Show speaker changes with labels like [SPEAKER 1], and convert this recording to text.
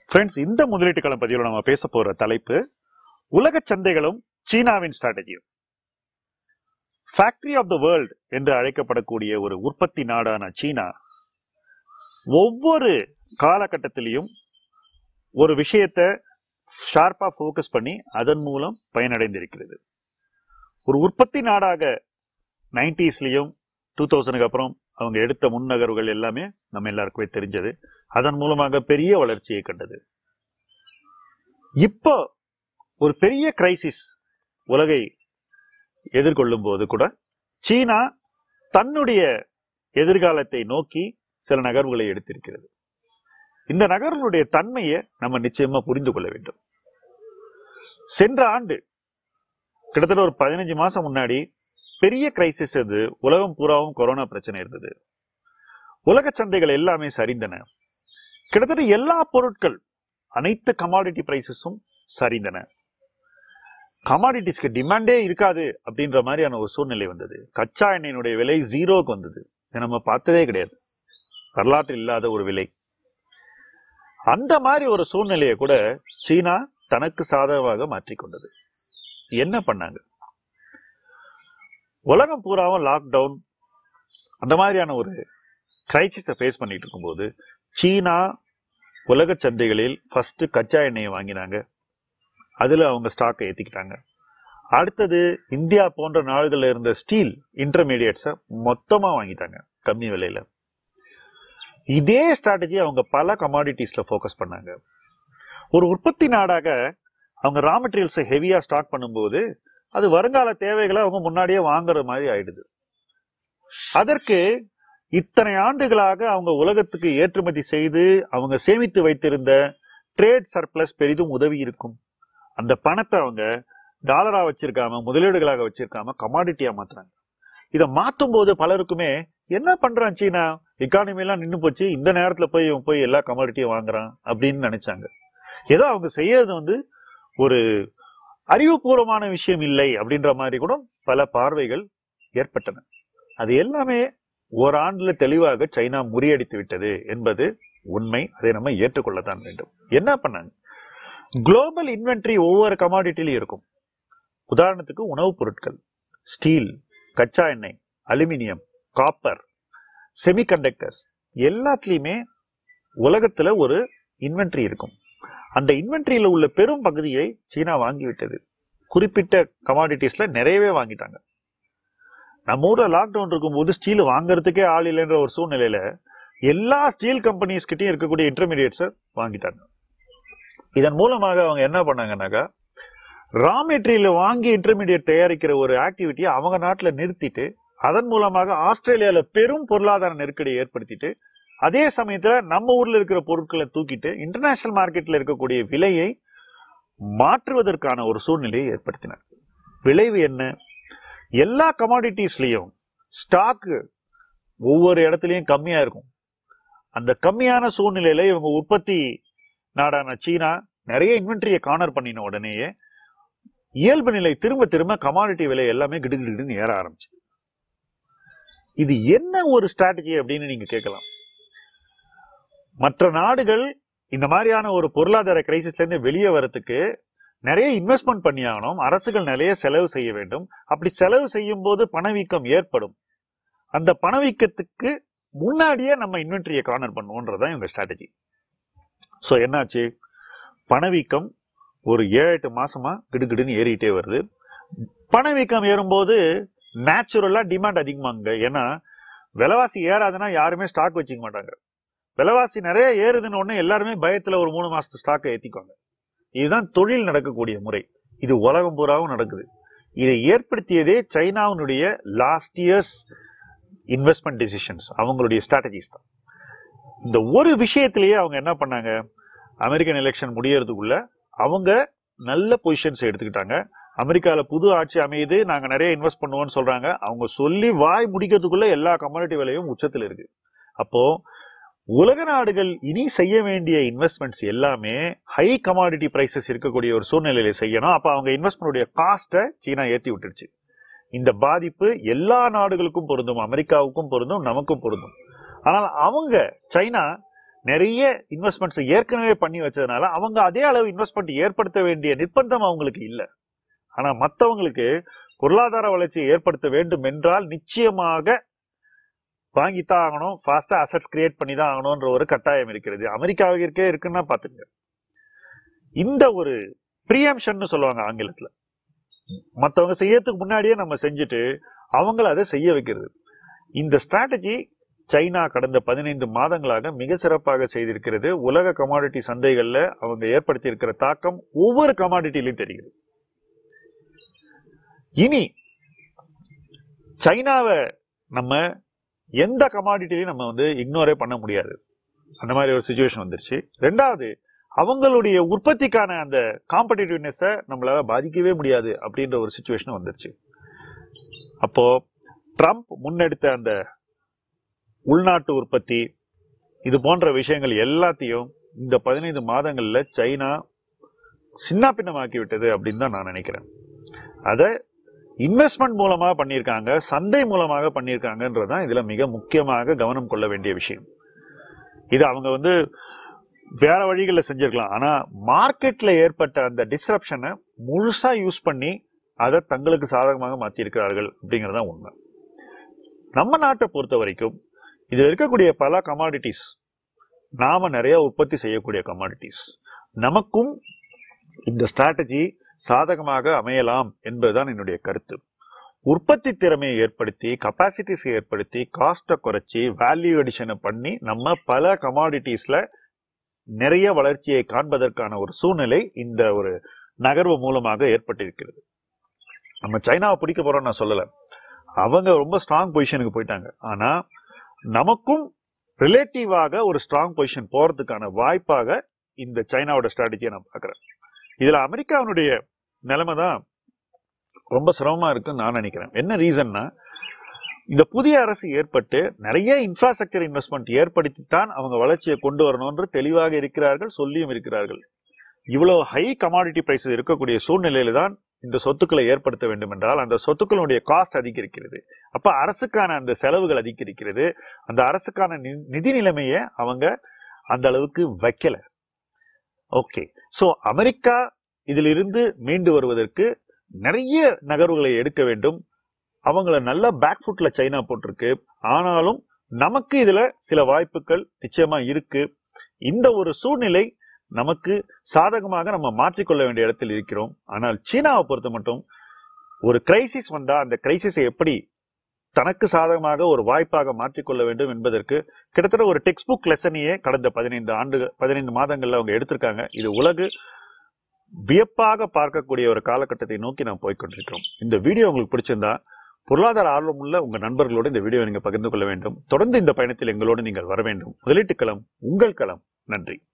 [SPEAKER 1] friends இந்த முதலீட்டு களம் பதிவில் நம்ம பேச போற தலைப்பு உலக சந்தைகளும் சீனாவின் ஸ்ட்ராட்டஜியும் ஃபேக்டரி ஆஃப் த வேர்ல்ட் என்று அழைக்கப்படக்கூடிய ஒரு உற்பத்தி நாடான சீனா ஒவ்வொரு காலகட்டத்திலையும் ஒரு விஷயத்தை ஷார்ப்பா ஃபோக்கஸ் பண்ணி அதன் மூலம் பயனடைந்திருக்கிறது ஒரு உற்பத்தி நாடாக நைன்டிஸ்லயும் டூ தௌசண்ட்க்கு அப்புறம் அவங்க எடுத்த முன்னகர்வுகள் எல்லாமே நம்ம எல்லாருக்குமே தெரிஞ்சது அதன் மூலமாக பெரிய வளர்ச்சியை கண்டது இப்போ ஒரு பெரிய கிரைசிஸ் உலகை எதிர்கொள்ளும் போது கூட சீனா தன்னுடைய எதிர்காலத்தை நோக்கி சில நகர்வுகளை எடுத்திருக்கிறது இந்த நகர்வுடைய தன்மையை நம்ம நிச்சயமா புரிந்து கொள்ள வேண்டும் சென்ற ஆண்டு கிட்டத்தட்ட ஒரு பதினஞ்சு மாசம் முன்னாடி பெரிய கிரைசிஸ் அது உலகம் பூராவும் கொரோனா பிரச்சனை இருந்தது உலக சந்தைகள் எல்லாமே சரிந்தன கிட்டத்தட்ட எல்லா பொருட்கள் அனைத்து கமாடிட்டி பிரைசஸும் சரிந்தன கமாடிட்டிஸ்க்கு டிமாண்டே இருக்காது அப்படின்ற மாதிரியான ஒரு சூழ்நிலை வந்தது கச்சா எண்ணெயினுடைய விலை ஜீரோக்கு வந்தது இதை நம்ம பார்த்ததே கிடையாது வரலாற்றில் இல்லாத ஒரு விலை அந்த மாதிரி ஒரு சூழ்நிலையை கூட சீனா தனக்கு சாதகமாக மாற்றிக்கொண்டது என்ன பண்ணாங்க உலகம் பூராவும் லாக்டவுன் அந்த மாதிரியான ஒரு கிரைசிஸை ஃபேஸ் பண்ணிட்டு இருக்கும்போது சீனா உலக சந்தைகளில் ஃபர்ஸ்ட் கச்சா எண்ணெயை வாங்கினாங்க அதுல அவங்க ஸ்டாக்கை ஏத்திக்கிட்டாங்க அடுத்தது இந்தியா போன்ற நாடுகள்ல இருந்த ஸ்டீல் இன்டர்மீடியட்ஸை மொத்தமா வாங்கிட்டாங்க கம்மி விலையில இதே ஸ்ட்ராட்டஜி அவங்க பல கமாடிட்டிஸ்ல ஃபோக்கஸ் பண்ணாங்க ஒரு உற்பத்தி நாடாக அவங்க ரா மெட்டீரியல்ஸை ஹெவியா ஸ்டாக் பண்ணும்போது அது வருங்கால தேவைகளை அவங்க முன்னாடியே வாங்குற மாதிரி ஆயிடுது அதற்கு இத்தனை ஆண்டுகளாக அவங்க உலகத்துக்கு ஏற்றுமதி செய்து அவங்க சேமித்து வைத்திருந்த ட்ரேட் சர்ப்ளஸ் பெரிதும் உதவி இருக்கும் அந்த பணத்தை அவங்க டாலரா வச்சிருக்காம முதலீடுகளாக வச்சிருக்காம கமாடிட்டியா மாத்துறாங்க இதை மாத்தும் போது பலருக்குமே என்ன பண்றான் சீனா எக்கானமி எல்லாம் நின்னு போச்சு இந்த நேரத்துல போய் இவன் போய் எல்லா கமாடிட்டியும் வாங்குறான் அப்படின்னு நினைச்சாங்க ஏதோ அவங்க செய்யறது வந்து ஒரு அறிவுபூர்வமான விஷயம் இல்லை அப்படின்ற மாதிரி கூட பல பார்வைகள் ஏற்பட்டன அது எல்லாமே ஓராண்டுல தெளிவாக சைனா முறியடித்து விட்டது என்பது உண்மை அதை நம்ம ஏற்றுக்கொள்ளத்தான் வேண்டும் என்ன பண்ணாங்க குளோபல் இன்வென்ட்ரி ஒவ்வொரு கமாடிட்டிலையும் இருக்கும் உதாரணத்துக்கு உணவுப் பொருட்கள் ஸ்டீல் கச்சா எண்ணெய் அலுமினியம் காப்பர் செமிகண்டக்டர்ஸ் எல்லாத்துலயுமே உலகத்துல ஒரு இன்வென்ட்ரி இருக்கும் அந்த இன்வென்ட்ரியில உள்ள பெரும் பகுதியை சீனா வாங்கிவிட்டது குறிப்பிட்ட கமாடிட்டிஸ்ல நிறையவே வாங்கிட்டாங்க நம்ம ஊர்ல லாக்டவுன் இருக்கும்போது ஸ்டீல் வாங்குறதுக்கே ஆள் இல்லைன்ற ஒரு சூழ்நிலையில எல்லா ஸ்டீல் கம்பெனிஸ் கிட்டயும் இருக்கக்கூடிய இன்டர்மீடியட்ஸை வாங்கிட்டாங்க இதன் மூலமாக அவங்க என்ன பண்ணாங்கன்னாக்கா ரா மெட்டீரியல் வாங்கி இன்டர்மீடியட் தயாரிக்கிற ஒரு ஆக்டிவிட்டியை அவங்க நாட்டுல நிறுத்திட்டு அதன் மூலமாக ஆஸ்திரேலியால பெரும் பொருளாதார நெருக்கடியை ஏற்படுத்திட்டு அதே சமயத்துல நம்ம ஊர்ல இருக்கிற பொருட்களை தூக்கிட்டு இன்டர்நேஷனல் மார்க்கெட்ல இருக்கக்கூடிய விலையை மாற்றுவதற்கான ஒரு சூழ்நிலையை ஏற்படுத்தினார் விளைவு என்ன எல்லா கமாடிட்டிஸ்லயும் ஸ்டாக் ஒவ்வொரு இடத்துலயும் கம்மியா இருக்கும் அந்த கம்மியான சூழ்நிலையில இவங்க உற்பத்தி நாடான சீனா நிறைய இன்வென்ட்ரியை கார்னர் பண்ணின உடனேயே இயல்பு நிலை திரும்ப திரும்ப கமாடிட்டி விலை எல்லாமே கிடுகிடுன்னு ஏற ஆரம்பிச்சு இது என்ன ஒரு ஸ்ட்ராட்டஜி அப்படின்னு நீங்க கேட்கலாம் மற்ற நாடுகள் இந்த மாதிரியான ஒரு பொருளாதார கிரைசிஸ்ல இருந்து வெளியே வரத்துக்கு நிறைய இன்வெஸ்ட்மெண்ட் பண்ணி ஆகணும் அரசுகள் நிறைய செலவு செய்ய வேண்டும் அப்படி செலவு செய்யும் போது பணவீக்கம் ஏற்படும் அந்த பணவீக்கத்துக்கு முன்னாடியே நம்ம இன்வென்ட்ரியை கார்னர் பண்ணுவோன்றதான் இவங்க ஸ்ட்ராட்டஜி ஸோ என்னாச்சு பணவீக்கம் ஒரு ஏழு எட்டு மாசமா கிடுகிடுன்னு ஏறிட்டே வருது பணவீக்கம் ஏறும்போது நேச்சுரலா டிமாண்ட் அதிகமாங்க ஏன்னா விலைவாசி ஏறாதுன்னா யாருமே ஸ்டாக் வச்சுக்க மாட்டாங்க விலைவாசி நிறைய ஏறுதுன்னு உடனே எல்லாருமே பயத்துல ஒரு மூணு மாசத்து ஸ்டாக்கை ஏத்திக்குவாங்க இதுதான் தொழில் நடக்கக்கூடிய முறை இது உலகம் பூராவும் நடக்குது இதை ஏற்படுத்தியதே சைனாவினுடைய லாஸ்ட் இயர்ஸ் இன்வெஸ்ட்மெண்ட் டெசிஷன்ஸ் அவங்களுடைய ஸ்ட்ராட்டஜிஸ் தான் இந்த ஒரு விஷயத்திலேயே அவங்க என்ன பண்ணாங்க அமெரிக்கன் எலெக்ஷன் முடியறதுக்குள்ள அவங்க நல்ல பொசிஷன்ஸ் எடுத்துக்கிட்டாங்க அமெரிக்கால புது ஆட்சி அமையுது நாங்க நிறைய இன்வெஸ்ட் பண்ணுவோம்னு சொல்றாங்க அவங்க சொல்லி வாய் முடிக்கிறதுக்குள்ள எல்லா கம்யூனிட்டி விலையும் உச்சத்தில் இருக்கு அப்போ உலக நாடுகள் இனி செய்ய வேண்டிய இன்வெஸ்ட்மெண்ட்ஸ் எல்லாமே ஹை கமாடிட்டி பிரைசஸ் இருக்கக்கூடிய ஒரு சூழ்நிலையில செய்யணும் அப்ப அவங்க இன்வெஸ்ட்மெண்டுடைய காஸ்ட்டை சீனா ஏத்தி விட்டுருச்சு இந்த பாதிப்பு எல்லா நாடுகளுக்கும் பொருந்தும் அமெரிக்காவுக்கும் பொருந்தும் நமக்கும் பொருந்தும் ஆனால் அவங்க சைனா நிறைய இன்வெஸ்ட்மெண்ட்ஸ் ஏற்கனவே பண்ணி வச்சதுனால அவங்க அதே அளவு இன்வெஸ்ட்மெண்ட் ஏற்படுத்த வேண்டிய நிர்பந்தம் அவங்களுக்கு இல்லை ஆனா மற்றவங்களுக்கு பொருளாதார வளர்ச்சியை ஏற்படுத்த வேண்டும் என்றால் நிச்சயமாக வாங்கித்தான் ஆகணும் ஃபாஸ்டா அசட்ஸ் கிரியேட் பண்ணி தான் ஆகணும்ன்ற ஒரு கட்டாயம் இருக்கிறது அமெரிக்காவிற்கே இருக்குன்னா பாத்துங்க இந்த ஒரு ப்ரீஎம்ஷன் சொல்லுவாங்க ஆங்கிலத்துல மற்றவங்க செய்யறதுக்கு முன்னாடியே நம்ம செஞ்சுட்டு அவங்கள அதை செய்ய வைக்கிறது இந்த ஸ்ட்ராட்டஜி சைனா கடந்த பதினைந்து மாதங்களாக மிக சிறப்பாக செய்திருக்கிறது உலக கமாடிட்டி சந்தைகள்ல அவங்க ஏற்படுத்தி இருக்கிற தாக்கம் ஒவ்வொரு கமாடிட்டிலையும் தெரியுது இனி சைனாவை நம்ம எந்த கமாடிட்டிலையும் நம்ம வந்து இக்னோரே பண்ண முடியாது அந்த மாதிரி ஒரு சுச்சுவேஷன் வந்துருச்சு ரெண்டாவது அவங்களுடைய உற்பத்திக்கான அந்த காம்படிட்டிவ்னஸை நம்மளால பாதிக்கவே முடியாது அப்படின்ற ஒரு சுச்சுவேஷன் வந்துருச்சு அப்போ ட்ரம்ப் முன்னெடுத்த அந்த உள்நாட்டு உற்பத்தி இது போன்ற விஷயங்கள் எல்லாத்தையும் இந்த பதினைந்து மாதங்கள்ல சைனா சின்ன பின்னமாக்கி விட்டது அப்படின்னு தான் நான் நினைக்கிறேன் அதை இன்வெஸ்ட்மெண்ட் மூலமா பண்ணியிருக்காங்க சந்தை மூலமாக பண்ணியிருக்காங்கன்றதுதான் இதுல மிக முக்கியமாக கவனம் கொள்ள வேண்டிய விஷயம் இது அவங்க வந்து வேற வழிகளில் செஞ்சிருக்கலாம் ஆனா மார்க்கெட்ல ஏற்பட்ட அந்த டிஸ்ரப்ஷனை முழுசா யூஸ் பண்ணி அதை தங்களுக்கு சாதகமாக மாற்றியிருக்கிறார்கள் அப்படிங்கிறது தான் உண்மை நம்ம நாட்டை பொறுத்த வரைக்கும் இதில் இருக்கக்கூடிய பல கமாடிட்டிஸ் நாம நிறைய உற்பத்தி செய்யக்கூடிய கமாடிட்டிஸ் நமக்கும் இந்த ஸ்ட்ராட்டஜி சாதகமாக அமையலாம் என்பதுதான் என்னுடைய கருத்து உற்பத்தி திறமையை ஏற்படுத்தி கப்பாசிட்டிஸ் ஏற்படுத்தி காஸ்ட்டை குறைச்சி வேல்யூ அடிஷனை பண்ணி நம்ம பல கமாடிட்டிஸ்ல நிறைய வளர்ச்சியை காண்பதற்கான ஒரு சூழ்நிலை இந்த ஒரு நகர்வு மூலமாக ஏற்பட்டிருக்கிறது நம்ம சைனாவை பிடிக்க போறோம் நான் சொல்லல அவங்க ரொம்ப ஸ்ட்ராங் பொசிஷனுக்கு போயிட்டாங்க ஆனா நமக்கும் ரிலேட்டிவாக ஒரு ஸ்ட்ராங் பொசிஷன் போறதுக்கான வாய்ப்பாக இந்த சைனாவோட ஸ்ட்ராட்டஜியை நான் பார்க்கறேன் இதுல அமெரிக்காவினுடைய நிலைமை தான் ரொம்ப சிரமமா இருக்குன்னு நான் நினைக்கிறேன் என்ன ரீசன்னா இந்த புதிய அரசு ஏற்பட்டு நிறைய இன்ஃப்ராஸ்ட்ரக்சர் இன்வெஸ்ட்மெண்ட் ஏற்படுத்தித்தான் அவங்க வளர்ச்சியை கொண்டு வரணும்னு தெளிவாக இருக்கிறார்கள் சொல்லியும் இருக்கிறார்கள் இவ்வளவு ஹை கமாடிட்டி பிரைசஸ் இருக்கக்கூடிய சூழ்நிலையில தான் இந்த சொத்துக்களை ஏற்படுத்த வேண்டும் என்றால் அந்த சொத்துக்களுடைய காஸ்ட் அதிகரிக்கிறது அப்ப அரசுக்கான அந்த செலவுகள் அதிகரிக்கிறது அந்த அரசுக்கான நி- நிதி நிலைமையை அவங்க அந்த அளவுக்கு வைக்கல ஓகே சோ அமெரிக்கா இதிலிருந்து மீண்டு வருவதற்கு நிறைய நகர்வுகளை எடுக்க வேண்டும் அவங்கள நல்ல பேக் ஃபுட்ல சைனா போட்டிருக்கு ஆனாலும் நமக்கு இதுல சில வாய்ப்புகள் நிச்சயமா இருக்கு இந்த ஒரு சூழ்நிலை நமக்கு சாதகமாக நம்ம மாற்றிக்கொள்ள வேண்டிய இடத்தில் இருக்கிறோம் ஆனால் சீனாவை பொறுத்த மட்டும் ஒரு கிரைசிஸ் வந்தா அந்த கிரைசிஸை எப்படி தனக்கு சாதகமாக ஒரு வாய்ப்பாக மாற்றிக்கொள்ள வேண்டும் என்பதற்கு கிட்டத்தட்ட ஒரு டெக்ஸ்ட் புக் லெசனையே கடந்த பதினைந்து ஆண்டு பதினைந்து மாதங்கள்ல அவங்க எடுத்திருக்காங்க இது உலகு வியப்பாக பார்க்கக்கூடிய ஒரு காலகட்டத்தை நோக்கி நாம் போய்க்கொண்டிருக்கிறோம் இந்த வீடியோ உங்களுக்கு பிடிச்சிருந்தா பொருளாதார ஆர்வமுள்ள உங்க நண்பர்களோடு இந்த வீடியோ நீங்க பகிர்ந்து கொள்ள வேண்டும் தொடர்ந்து இந்த பயணத்தில் எங்களோடு நீங்கள் வர வேண்டும் முதலீட்டு களம் உங்கள் களம் நன்றி